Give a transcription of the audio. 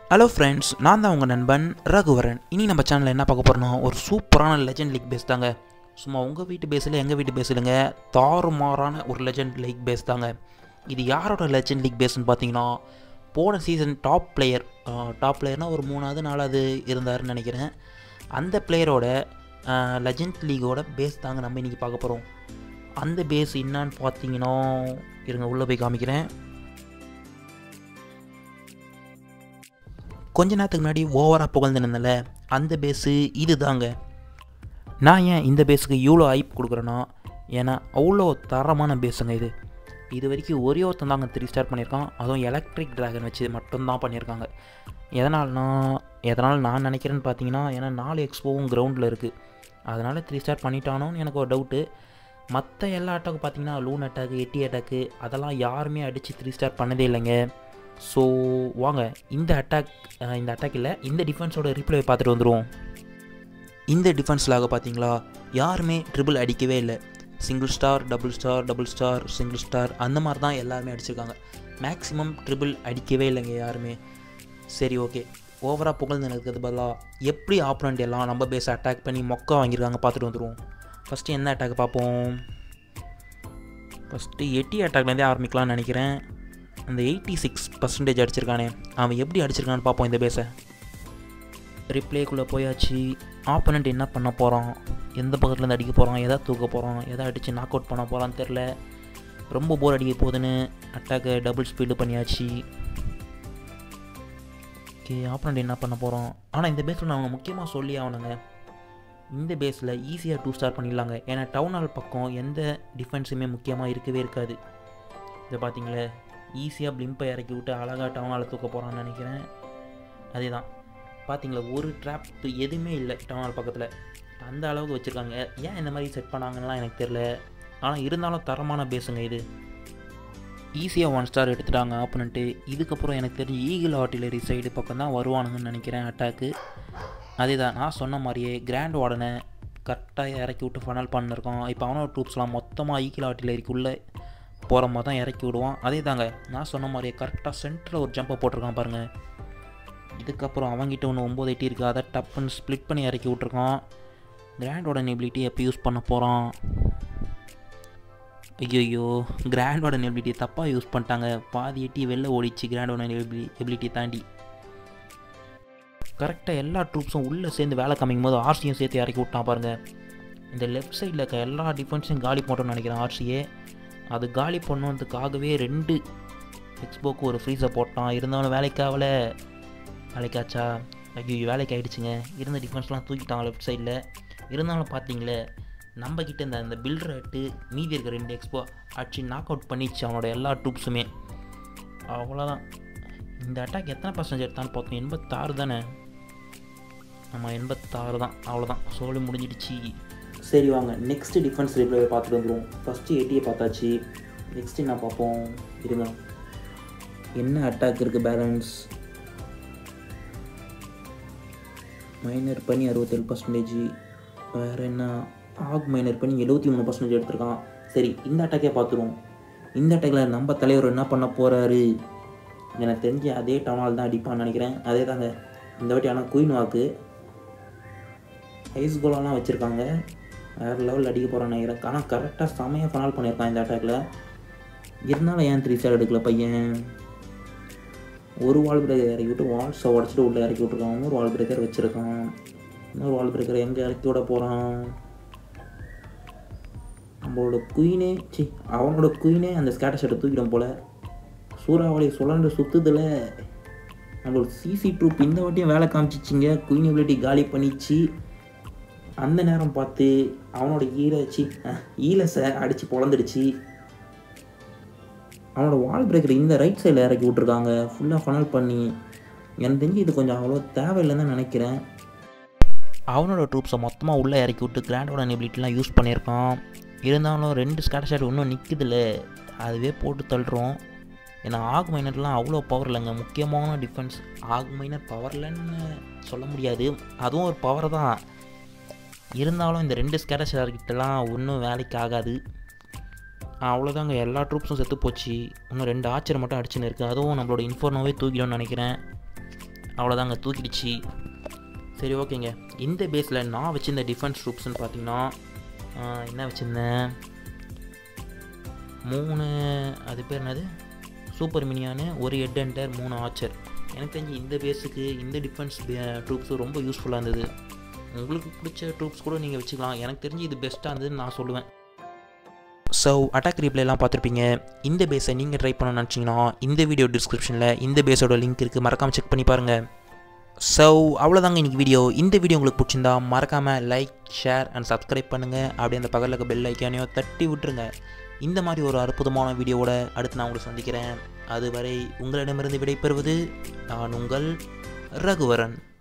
hello friends நான் தான் உங்கள் நண்பன் ரகுவரன் இனி நம்ம சேனலில் என்ன பார்க்க போகிறோம்னா ஒரு சூப்பரான லெஜண்ட் லீக் பேஸ் தாங்க சும்மா உங்கள் வீட்டு பேஸில் எங்கள் வீட்டு பேஸில்ங்க தாறுமாறான ஒரு லெஜண்ட் லீக் பேஸ் தாங்க இது யாரோட லெஜண்ட் லீக் பேஸ்னு பார்த்தீங்கன்னா போன சீசன் டாப் பிளேயர் டாப் பிளேயர்னால் ஒரு மூணாவது நாலாவது இருந்தாருன்னு நினைக்கிறேன் அந்த பிளேயரோட லெஜண்ட் லீகோட பேஸ் தாங்க நம்ம இன்றைக்கி பார்க்க போகிறோம் அந்த பேஸ் என்னான்னு பார்த்தீங்கன்னா இருங்க உள்ளே போய் காமிக்கிறேன் கொஞ்ச நேரத்துக்கு முன்னாடி ஓவராக புகழ்ந்துருந்தல அந்த பேஸு இது தாங்க நான் ஏன் இந்த பேஸுக்கு இவ்வளோ ஐப் கொடுக்குறேன்னா ஏன்னா அவ்வளோ தரமான பேஸுங்க இது இது வரைக்கும் ஒரே ஒருத்தன் தாங்க த்ரீ ஸ்டார் பண்ணியிருக்கான் அதுவும் எலக்ட்ரிக் ட்ராகன் வச்சு மட்டும்தான் பண்ணியிருக்காங்க எதனால்னா எதனால் நான் நினைக்கிறேன்னு பார்த்தீங்கன்னா ஏன்னா நாலு எக்ஸ்போவும் கிரவுண்டில் இருக்குது அதனால் த்ரீ ஸ்டார் பண்ணிட்டானோன்னு எனக்கு ஒரு டவுட்டு மற்ற எல்லா அட்டாக்கும் பார்த்தீங்கன்னா லூன் அட்டாக்கு எட்டி அட்டாக்கு அதெல்லாம் யாருமே அடித்து த்ரீ ஸ்டார் பண்ணதே இல்லைங்க ஸோ வாங்க இந்த அட்டாக் இந்த அட்டாக் இல்லை இந்த டிஃபென்ஸோட ரிப்ளை பார்த்துட்டு வந்துடுவோம் இந்த டிஃபென்ஸ்லாக பார்த்தீங்களா யாருமே ட்ரிபிள் அடிக்கவே இல்லை single star double star double star single star அந்த மாதிரி தான் எல்லாருமே அடிச்சிருக்காங்க மேக்ஸிமம் ட்ரிபிள் அடிக்கவே இல்லைங்க யாருமே சரி ஓகே ஓவராக புகழ்ந்து இருக்கிறது பதிலாக எப்படி ஆப்போனண்ட் எல்லாம் நம்ம பேஸை அட்டாக் பண்ணி மொக்க வாங்கியிருக்காங்க பார்த்துட்டு வந்துடுவோம் ஃபஸ்ட்டு என்ன அட்டாக் பார்ப்போம் ஃபஸ்ட்டு எட்டி அட்டாக்லேருந்தே ஆரம்பிக்கலாம்னு நினைக்கிறேன் அந்த எயிட்டி சிக்ஸ் பர்சன்டேஜ் அடிச்சிருக்கானே அவன் எப்படி அடிச்சிருக்கான்னு பார்ப்போம் இந்த பேஸை ரிப்ளேக்குள்ளே போயாச்சு ஆப்போனண்ட் என்ன பண்ண போகிறான் எந்த பக்கத்துலேருந்து அடிக்க போகிறான் எதை தூக்க போகிறான் எதை அடித்து நாக் அவுட் பண்ண போகிறான்னு தெரில ரொம்ப போர் அடிக்க போகுதுன்னு அட்டாக்கை டபுள் ஸ்பீடு பண்ணியாச்சு ஓகே ஆப்போனண்ட் என்ன பண்ண போகிறோம் ஆனால் இந்த பேஸில் நான் அவங்க முக்கியமாக சொல்லி ஆகணுங்க இந்த பேஸில் ஈஸியாக டூ ஸ்டார் பண்ணிடலாங்க ஏன்னா டவுன் ஹால் பக்கம் எந்த டிஃபென்ஸுமே முக்கியமாக இருக்கவே இருக்காது இதை பார்த்தீங்களே ஈஸியாக பிளிம்பை இறக்கி விட்டு அழகாக டவுன் ஹாலை தூக்க போகிறான்னு நினைக்கிறேன் அதே தான் பார்த்தீங்களா ஒரு ட்ராப் எதுவுமே இல்லை டவுன் ஹால் பக்கத்தில் அந்த அளவுக்கு வச்சுருக்காங்க ஏன் இந்த மாதிரி செட் பண்ணாங்கன்னெலாம் எனக்கு தெரில ஆனால் இருந்தாலும் தரமான பேஸுங்க இது ஈஸியாக ஒன் ஸ்டார் எடுத்துட்டாங்க ஆப்போனண்ட்டு இதுக்கப்புறம் எனக்கு தெரிஞ்சு ஈகிள் ஆர்டிலரி சைடு பக்கம் தான் வருவானுங்கன்னு நினைக்கிறேன் அட்டாக்கு அதே தான் நான் சொன்ன மாதிரியே கிராண்ட் வார்டனை கரெக்டாக இறக்கி விட்டு ஃபனல் பண்ணிருக்கோம் இப்போ அவனோட ட்ரூப்ஸ்லாம் மொத்தமாக ஈகிள் ஆர்டிலரிக்குள்ளே போகிற மாதிரி தான் இறக்கி விடுவான் அதே தாங்க நான் சொன்ன மாதிரியே கரெக்டாக சென்டரில் ஒரு ஜம்பை போட்டிருக்கான் பாருங்கள் இதுக்கப்புறம் அவங்ககிட்ட ஒன்று ஒம்பது எட்டி இருக்குது அதை டப்புன்னு ஸ்ப்ளிட் பண்ணி இறக்கி விட்ருக்கான் கிராண்டோட எபிலிட்டி எப்போ யூஸ் பண்ண போகிறான் ஐயோ கிராண்டோட எபிலிட்டி தப்பாக யூஸ் பண்ணிட்டாங்க பாதி எட்டி வெளில ஓடிச்சு கிராண்டோட எபிலிட்டி தாண்டி கரெக்டாக எல்லா ட்ரூப்ஸும் உள்ளே சேர்ந்து வேலை காமிக்கும் போது ஆர்சியும் சேர்த்து இறக்கி விட்டான் பாருங்கள் இந்த லெஃப்ட் சைடில் இருக்க எல்லா டிஃபென்ஸையும் காலி போட்டோம்னு நினைக்கிறேன் ஆர்சியே அது காலி பண்ணுறதுக்காகவே ரெண்டு எக்ஸ்போக்கு ஒரு ஃப்ரீஸை போட்டான் இருந்தாலும் வேலைக்காகல வேலைக்காச்சா ஐயோ வேலைக்கு ஆகிடுச்சுங்க இருந்த டிஃபென்ஸ்லாம் தூக்கிட்டான் லெஃப்ட் சைடில் இருந்தாலும் பார்த்தீங்களே நம்ம கிட்ட இந்த இந்த பில்டர்ட்டு மீதி இருக்க ரெண்டு எக்ஸ்போ அடிச்சு நாக் அவுட் பண்ணிச்சு அவனோட எல்லா டூப்ஸுமே அவ்வளோதான் இந்த அட்டாக் எத்தனை பர்சன்டேஜ் எடுத்தான்னு பார்த்தோம் எண்பத்தாறு தானே நம்ம எண்பத்தாறு தான் அவ்வளோதான் சோழி முடிஞ்சிடுச்சு சரி வாங்க நெக்ஸ்ட்டு டிஃபென்ஸ் ரிப்ளை பார்த்துட்டு வந்துடுவோம் ஃபஸ்ட்டு எட்டியை பார்த்தாச்சு நெக்ஸ்ட்டு என்ன பார்ப்போம் இருங்க என்ன அட்டாக் இருக்குது பேலன்ஸ் மைனர் பண்ணி அறுபத்தேழு பர்சன்டேஜ் வேறு என்ன ஆக் மைனர் பண்ணி எழுபத்தி மூணு பர்சன்டேஜ் எடுத்திருக்கான் சரி இந்த அட்டாக்கே பார்த்துருவோம் இந்த அட்டாக்கில் நம்ம தலைவர் என்ன பண்ண போகிறாரு எனக்கு தெரிஞ்சு அதே டவுனால் தான் அடிப்பான்னு நினைக்கிறேன் அதே தாங்க இந்த வாட்டி ஆனால் குயின் வாக்கு ஐஸ் கோலாலாம் வச்சுருக்காங்க வேறு லெவலில் அடிக்க போகிறான்னு நினைக்கிறேன் ஆனால் கரெக்டாக செமையாக ஃபனால் பண்ணியிருக்கான் இந்த அட்டாக்கில் இருந்தாலும் ஏன் த்ரீ ஸ்டார் எடுக்கல பையன் ஒரு வால் பிரேக்கர் இறக்கி விட்டு வால்ஸை உடச்சிட்டு உள்ளே இறக்கி விட்ருக்கான் இன்னொரு வால் பிரேக்கர் வச்சுருக்கான் இன்னொரு வால் பிரேக்கர் எங்கே இறக்கி விட போகிறான் நம்மளோட குயினே சி அவனோட குயினே அந்த ஸ்கேட்டர் ஷர்ட்டை தூக்கிடும் போல் சூறாவளி சுழண்டு சுற்றுதில் நம்மளோட சிசி ட்ரூப் இந்த வாட்டியும் வேலை காமிச்சிச்சிங்க குயின் எபிலிட்டி காலி பண்ணிச்சு அந்த நேரம் பார்த்து அவனோட ஈரச்சி ஈலஸை அடித்து பொழந்துடுச்சு அவனோட வால் பிரேக்கர் இந்த ரைட் சைடில் இறக்கி விட்ருக்காங்க ஃபுல்லாக ஃபனல் பண்ணி எனக்கு தெரிஞ்சு இது கொஞ்சம் அவ்வளோ தேவையில்லைன்னு தான் நினைக்கிறேன் அவனோட ட்ரூப்ஸை மொத்தமாக உள்ளே இறக்கி விட்டு கிராண்டோட எபிலிட்டிலாம் யூஸ் பண்ணியிருக்கான் இருந்தாலும் ரெண்டு ஸ்கேட்டர் ஷாட் இன்னும் நிற்குதில்ல அதுவே போட்டு தள்ளுறோம் ஏன்னா ஆக் மைனர்லாம் அவ்வளோ பவர் இல்லைங்க முக்கியமான டிஃபென்ஸ் ஆக் மைனர் பவர்லன்னு சொல்ல முடியாது அதுவும் ஒரு பவர் தான் இருந்தாலும் இந்த ரெண்டு ஸ்கேட்டர் ஷார்கிட்டலாம் ஒன்றும் வேலைக்கு ஆகாது அவ்வளோதாங்க எல்லா ட்ரூப்ஸும் செத்து போச்சு இன்னும் ரெண்டு ஆச்சர் மட்டும் அடிச்சுன்னு இருக்குது அதுவும் நம்மளோட இன்ஃபோர்னோவே தூக்கிடும்னு நினைக்கிறேன் அவ்வளோதாங்க தூக்கிடுச்சு சரி ஓகேங்க இந்த பேஸில் நான் வச்சிருந்த டிஃபென்ஸ் ட்ரூப்ஸ்னு பார்த்தீங்கன்னா ஆஹ், என்ன வச்சுருந்தேன் மூணு அது பேர் என்னது சூப்பர் மினியானு ஒரு ஹெட் ஹண்டர் மூணு ஆச்சர் எனக்கு தெரிஞ்சு இந்த பேஸுக்கு இந்த டிஃபென்ஸ் ட்ரூப்ஸும் ரொம்ப யூஸ்ஃபுல்லாக இருந்தது உங்களுக்கு பிடிச்ச ட்ரூப்ஸ் கூட நீங்கள் வச்சுக்கலாம் எனக்கு தெரிஞ்சு இது பெஸ்ட்டாக இருந்ததுன்னு நான் சொல்லுவேன் ஸோ அட்டாக் ரீப்ளேலாம் பார்த்துருப்பீங்க இந்த பேஸை நீங்கள் ட்ரை பண்ண நினச்சிங்கன்னா இந்த வீடியோ டிஸ்கிரிப்ஷனில் இந்த பேஸோட லிங்க் இருக்குது மறக்காமல் செக் பண்ணி பாருங்கள் ஸோ அவ்வளோதாங்க இன்றைக்கி வீடியோ இந்த வீடியோ உங்களுக்கு பிடிச்சிருந்தா மறக்காமல் லைக் ஷேர் அண்ட் சப்ஸ்கிரைப் பண்ணுங்கள் அப்படியே அந்த பக்கத்தில் இருக்க பெல் ஐக்கானையோ தட்டி விட்டுருங்க இந்த மாதிரி ஒரு அற்புதமான வீடியோவோட அடுத்து நான் உங்களை சந்திக்கிறேன் அதுவரை உங்களிடமிருந்து விடைபெறுவது நான் உங்கள் ரகுவரன்